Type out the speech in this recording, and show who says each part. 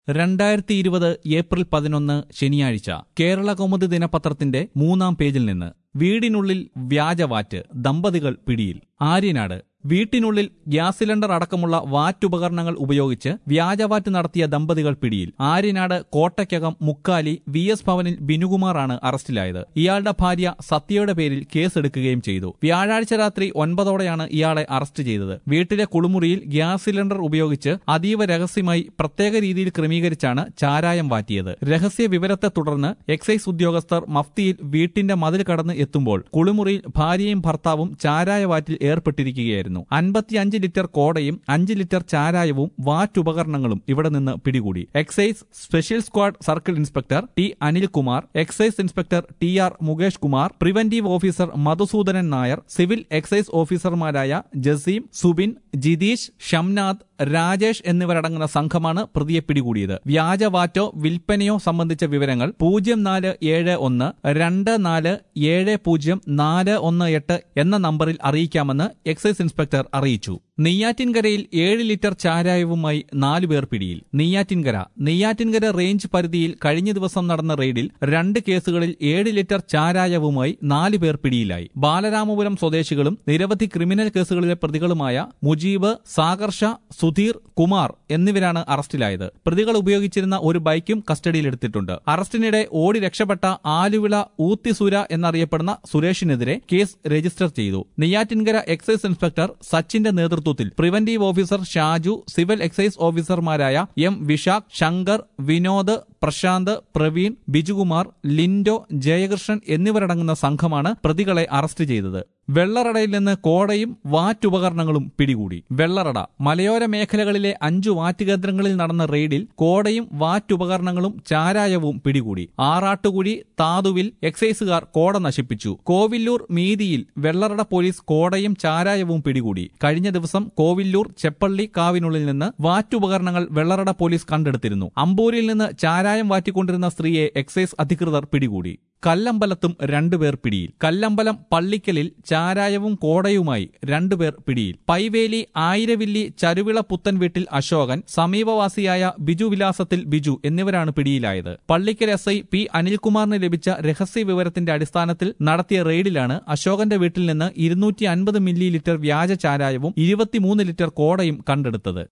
Speaker 1: രണ്ടായിരത്തി ഇരുപത് ഏപ്രിൽ പതിനൊന്ന് ശനിയാഴ്ച കേരള കൗമുദി ദിനപത്രത്തിന്റെ മൂന്നാം പേജിൽ നിന്ന് വീടിനുള്ളിൽ വ്യാജവാറ്റ് ദമ്പതികൾ പിടിയിൽ ആര്യനാട് വീട്ടിനുള്ളിൽ ഗ്യാസ് സിലിണ്ടർ അടക്കമുള്ള വാറ്റുപകരണങ്ങൾ ഉപയോഗിച്ച് വ്യാജവാറ്റ് നടത്തിയ ദമ്പതികൾ പിടിയിൽ ആര്യനാട് കോട്ടയ്ക്കകം മുക്കാലി വി എസ് ഭവനിൽ ബിനുകുമാറാണ് അറസ്റ്റിലായത് ഇയാളുടെ ഭാര്യ സത്യയുടെ പേരിൽ കേസെടുക്കുകയും ചെയ്തു വ്യാഴാഴ്ച രാത്രി ഒൻപതോടെയാണ് ഇയാളെ അറസ്റ്റ് ചെയ്തത് വീട്ടിലെ കുളിമുറിയിൽ ഗ്യാസ് സിലിണ്ടർ ഉപയോഗിച്ച് അതീവ രഹസ്യമായി പ്രത്യേക രീതിയിൽ ക്രമീകരിച്ചാണ് ചാരായം വാറ്റിയത് രഹസ്യ വിവരത്തെ തുടർന്ന് എക്സൈസ് ഉദ്യോഗസ്ഥർ മഫ്തിയിൽ വീട്ടിന്റെ മതിൽ കടന്ന് എത്തുമ്പോൾ കുളിമുറിയിൽ ഭാര്യയും ഭർത്താവും ചാരായ വാറ്റിൽ ഏർപ്പെട്ടിരിക്കുകയായിരുന്നു അൻപത്തിയഞ്ച് ലിറ്റർ കോടയും അഞ്ച് ലിറ്റർ ചാരായവും വാറ്റുപകരണങ്ങളും ഇവിടെ നിന്ന് പിടികൂടി excise special squad circle inspector T Anilkumar excise inspector T R Mukesh Kumar preventive officer Madhusoodanan Nair civil excise ഓഫീസർമാരായ ജസീം സുബിൻ ജിതീഷ് ഷംനാഥ് രാജേഷ് എന്നിവരടങ്ങുന്ന സംഘമാണ് പ്രതിയെ പിടികൂടിയത് വ്യാജവാറ്റോ വിൽപ്പനയോ സംബന്ധിച്ച വിവരങ്ങൾ പൂജ്യം നാല് ഏഴ് ഒന്ന് രണ്ട് നാല് ഏഴ് പൂജ്യം നാല് ഒന്ന് എട്ട് എന്ന നമ്പറിൽ അറിയിക്കാമെന്ന് എക്സൈസ് ഇൻസ്പെക്ടർ അറിയിച്ചു നെയ്യാറ്റിൻകരയിൽ ഏഴ് ലിറ്റർ ചാരായവുമായി നാലുപേർ പിടിയിൽ നെയ്യാറ്റിൻകര നെയ്യാറ്റിൻകര റേഞ്ച് പരിധിയിൽ കഴിഞ്ഞ ദിവസം നടന്ന റെയ്ഡിൽ രണ്ട് കേസുകളിൽ ഏഴ് ലിറ്റർ ചാരായവുമായി നാലുപേർ പിടിയിലായി ബാലരാമപുരം സ്വദേശികളും നിരവധി ക്രിമിനൽ കേസുകളിലെ പ്രതികളുമായ മുജീബ് സാഗർഷ സുധീർ കുമാർ എന്നിവരാണ് അറസ്റ്റിലായത് പ്രതികൾ ഉപയോഗിച്ചിരുന്ന ഒരു ബൈക്കും കസ്റ്റഡിയിലെടുത്തിട്ടുണ്ട് അറസ്റ്റിനിടെ ഓടി രക്ഷപ്പെട്ട ആലുവിള ഊത്തിസുര എന്നറിയപ്പെടുന്ന സുരേഷിനെതിരെ കേസ് രജിസ്റ്റർ ചെയ്തു നെയ്യാറ്റിൻകര എക്സൈസ് ഇൻസ്പെക്ടർ സച്ചിന്റെ നേതൃത്വത്തിൽ preventive officer Shaju civil excise ഓഫീസർമാരായ എം വിശാഖ് ശങ്കർ വിനോദ് പ്രശാന്ത് പ്രവീൺ ബിജുകുമാർ ലിൻഡോ ജയകൃഷ്ണൻ എന്നിവരടങ്ങുന്ന സംഘമാണ് പ്രതികളെ അറസ്റ്റ് ചെയ്തത് വെള്ളറടയിൽ നിന്ന് കോടയും വാറ്റുപകരണങ്ങളും പിടികൂടി വെള്ളറട മലയോര മേഖലകളിലെ അഞ്ചു വാറ്റുകേന്ദ്രങ്ങളിൽ നടന്ന റെയ്ഡിൽ കോടയും വാറ്റുപകരണങ്ങളും ചാരായവും പിടികൂടി ആറാട്ടുകുഴി താതുവിൽ എക്സൈസുകാർ കോട നശിപ്പിച്ചു കോവില്ലൂർ മീതിയിൽ വെള്ളറട പോലീസ് കോടയും ചാരായവും പിടികൂടി കഴിഞ്ഞ ദിവസം കോവില്ലൂർ ചെപ്പള്ളി കാവിനുള്ളിൽ നിന്ന് വാറ്റുപകരണങ്ങൾ വെള്ളറട പോലീസ് കണ്ടെടുത്തിരുന്നു അമ്പൂരിൽ നിന്ന് ചാരായം വാറ്റിക്കൊണ്ടിരുന്ന സ്ത്രീയെ എക്സൈസ് അധികൃതർ പിടികൂടി കല്ലമ്പലത്തും രണ്ടുപേർ പിടിയിൽ കല്ലമ്പലം പള്ളിക്കലിൽ ചാരായവും കോടയുമായി രണ്ടുപേർ പിടിയിൽ പൈവേലി ആയിരവില്ലി ചരുവിള പുത്തൻ വീട്ടിൽ അശോകൻ സമീപവാസിയായ ബിജു വിലാസത്തിൽ ബിജു എന്നിവരാണ് പിടിയിലായത് പള്ളിക്കൽ എസ് ഐ പി അനിൽകുമാറിന് ലഭിച്ച രഹസ്യ വിവരത്തിന്റെ അടിസ്ഥാനത്തിൽ നടത്തിയ റെയ്ഡിലാണ് അശോകന്റെ വീട്ടിൽ നിന്ന് ഇരുന്നൂറ്റി അൻപത് മില്ലി ലിറ്റർ വ്യാജ ചാരായവും ഇരുപത്തിമൂന്ന് ലിറ്റർ കോടയും കണ്ടെടുത്തത്